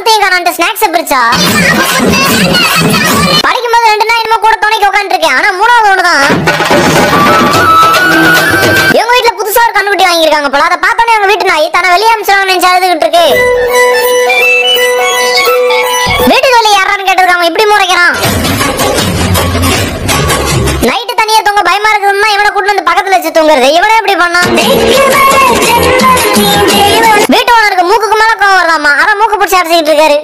பணத்தையும் காணான்ட்டு ஸ்நாக்ஸ் பிரிச்சா படிக்கும்போது ரெண்டு நாள் என்னமோ கூட துணைக்கு உட்காந்துருக்கேன் ஆனா மூணாவது ஒண்ணுதான் எங்க வீட்ல புதுசா ஒரு கண்ணுக்குட்டி வாங்கியிருக்காங்க போல அதை பார்த்தோன்னே எங்க வீட்டு நாய் தன வெளியே அமிச்சிருவாங்க நினைச்சு அழுதுகிட்டு இருக்கு வீட்டுக்கு வெளியே யாரான்னு கேட்டதுக்கு இப்படி முறைக்கிறான் நைட்டு தனியா தூங்க பயமா இருக்குதுன்னா இவனை கூட்டு வந்து பக்கத்துல வச்சு தூங்குறது இவனே இப்படி பண்ணான் வீட்டு ஓனருக்கு மூக்குக்கு மேல கோவம் வருதாமா அதான் மூக்கு பிடிச்சி அடிச்சுக்கிட்டு இருக்காரு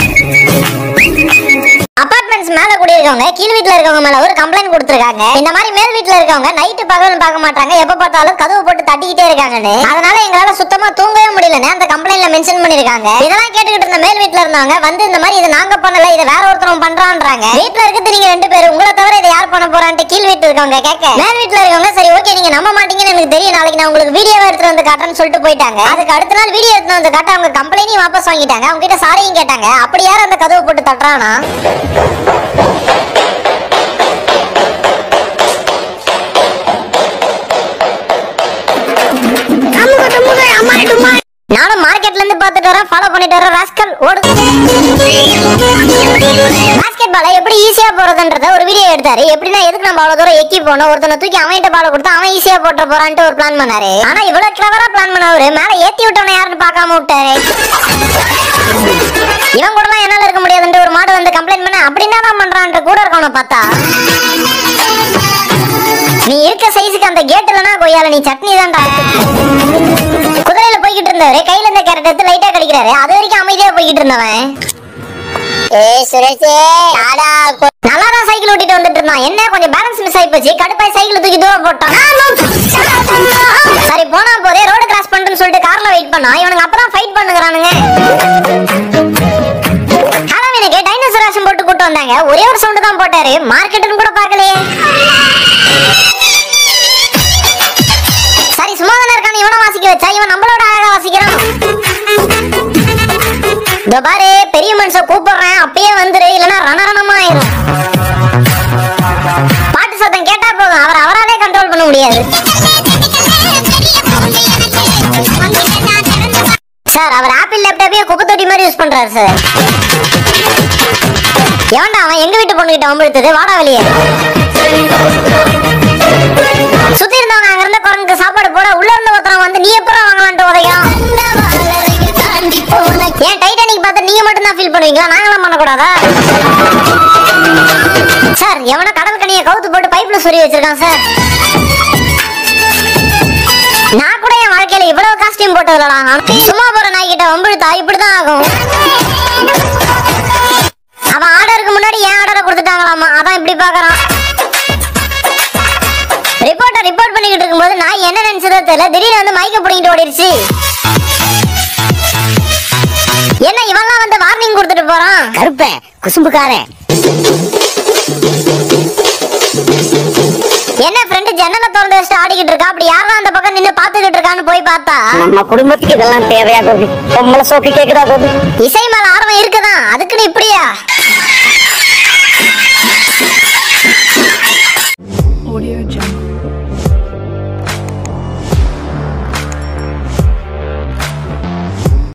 அபார்ட்மெண்ட்ஸ் மேல குடியிருக்கவங்க கீழ் வீட்ல இருக்கவங்க மேல ஒரு கம்ப்ளைண்ட் கொடுத்திருக்காங்க இந்த மாதிரி மேல் வீட்ல இருக்கவங்க நைட்டு பகல்னு பார்க்க மாட்டாங்க எப்ப பார்த்தாலும் கதவு போட்டு தட்டிக்கிட்டே இருக்காங்கன்னு அதனால எங்களால சுத்தமா தூங்கவே முடியலன்னு அந்த கம்ப்ளைண்ட்ல மென்ஷன் பண்ணிருக்காங்க இதெல்லாம் கேட்டுக்கிட்டு இருந்த மேல் வீட்ல இருந்தவங்க வந்து இந்த மாதிரி இது நாங்க பண்ணல இதை வேற ஒருத்தரும் பண்றான்றாங்க வீட்ல இருக்கிறது நீங்க ரெண்டு பேரும் உங்களை தவிர இதை யார் பண்ண போறான்ட்டு கீழ் வீட்டுல இருக்கவங்க கேட்க மேல் வீட்ல இருக்கவங்க சரி ஓகே நீங்க நம்ப மாட்டீங்கன்னு எனக்கு தெரியும் நாளைக்கு நான் உங்களுக்கு வீடியோ எடுத்துட்டு வந்து காட்டுறேன்னு சொல்லிட்டு போயிட்டாங்க அதுக்கு அடுத்த நாள் வீடியோ எடுத்துட்டு வந்து காட்ட அவங்க கம்ப்ளைண்டையும் வாபஸ் வாங்கிட்டாங்க அவங்க கிட்ட சாரியும் கேட்டாங்க அப்படி யார் அந்த கதவை போட்டு தட்டுறானா நானும் மார்க்கெட்ல இருந்து பார்த்துட்டு வரேன் ஃபாலோ பண்ணிட்டு வரேன் ராஸ்கல் ஓடு பாஸ்கெட் பாலை எப்படி ஈஸியா போறதுன்றத ஒரு வீடியோ எடுத்தாரு எப்படின்னா எதுக்கு நம்ம அவ்வளவு தூரம் எக்கி போனோம் ஒருத்தனை தூக்கி அவன்கிட்ட பாலை கொடுத்தா அவன் ஈஸியா போட்டு போறான்ட்டு ஒரு பிளான் பண்ணாரு ஆனா இவ்வளவு கிளவரா பிளான் பண்ணவரு மேல ஏத்தி விட்டவன யாருன்னு பார்க்காம விட்டாரு இவன் கூட என்னால இருக்க முடியாதுன்ட்டு ஒரு மாடு வந்து கம்ப்ளைண்ட் பண்ண அப்படின்னா தான் பண்றான்ட்டு கூட இருக்கவன பார்த்தா நீ இருக்க சைஸுக்கு அந்த கேட் இல்லனா கொய்யால நீ சட்னி தான்டா குதிரையில போய்கிட்டு இருந்தவரு கையில இருந்த கேரட் எடுத்து லைட்டா கடிக்கிறாரு அது வரைக்கும் அமைதியா போய்கிட்டு இருந்தவன் ஏய் சுரேஷே ஆடா நல்லா தான் சைக்கிள் ஓட்டிட்டு வந்துட்டு இருந்தான் என்ன கொஞ்சம் பேலன்ஸ் மிஸ் ஆயி போச்சு கடுப்பாய் சைக்கிள் தூக்கி தூரம் போட்டான் சரி போனா போதே ரோடு கிராஸ் பண்றேன்னு சொல்லிட்டு கார்ல வெயிட் பண்ணா இவனுங்க அப்பதான் ஃபைட் பண்ணுகிறானுங்க ஹாலோவீனுக்கு டைனோசர் வேஷம் போட்டு கூட்டு வந்தாங்க ஒரே ஒரு சவுண்ட் தான் போட்டாரு மார்க்கெட்டுன்னு கூட பார்க்கலையே சரி சும்மா தானே இருக்கானு இவனை வாசிக்க வச்சா இவன் நம்மளோட அழகா வாசிக்கிறான் இதோ பாரு பெரிய மனுஷன் கூப்பிடுறேன் அப்பயே வந்துரு இல்லனா ரணரணமா ஆயிரும் பாட்டு சத்தம் கேட்டா போதும் அவர் அவராலே கண்ட்ரோல் பண்ண முடியாது சார் அவர் ஆப்பிள் லேப்டாப்பே குப்பை தொட்டி மாதிரி யூஸ் பண்றாரு சார் எவன்டா அவன் எங்க வீட்டு பொண்ணு கிட்ட வம்பிழுத்தது வாடா வெளியே சுத்தி இருந்தவங்க அங்க இருந்த குரங்குக்கு சாப்பாடு போட உள்ள இருந்து ஒருத்தன் வந்து நீ எப்பறம் வாங்கலான்ட்டு உதைக்கிறான் ஏன் டைட்டானிக் பார்த்து நீங்க மட்டும் தான் ஃபீல் பண்ணுவீங்களா நாங்களாம் பண்ணக்கூடாதா சார் எவனா கடல் கனியை கவுத்து போட்டு பைப்ல சொறி வச்சிருக்கான் சார் நான் கூட என் வாழ்க்கையில இவ்வளவு காஸ்டியூம் போட்டதுலடா சும்மா போற நாய்கிட்ட வம்பிழுத்தா இப்படிதான் ஆகும் அவன் ஆர்டருக்கு முன்னாடி என் ஆர்டரை கொடுத்துட்டாங்களாமா அதான் இப்படி பாக்குறான் ரிப்போர்ட்டர் ரிப்போர்ட் பண்ணிக்கிட்டு இருக்கும்போது நான் என்ன நினைச்சதோ தெரியல திடீர்னு வந்து மைக்க பிடிங்கிட்டு ஓடிடுச்சு என்ன இவன்லாம் வந்து வார்னிங் கொடுத்துட்டு போறான் கருப்ப குசும்புக்காரன் என்ன ஃப்ரெண்டு ஜன்னலை திறந்து வச்சுட்டு ஆடிக்கிட்டு இருக்கா அப்படி யாரும் அந்த பக்கம் நின்னு பாத்துக்கிட்டு இருக்கான்னு போய் பார்த்தா நம்ம குடும்பத்துக்கு இதெல்லாம் தேவையா கோபி பொம்பளை சோக்கு கேக்குதா கோபி இசை மேல ஆர்வம் இருக்குதான் அதுக்குன்னு இப்படியா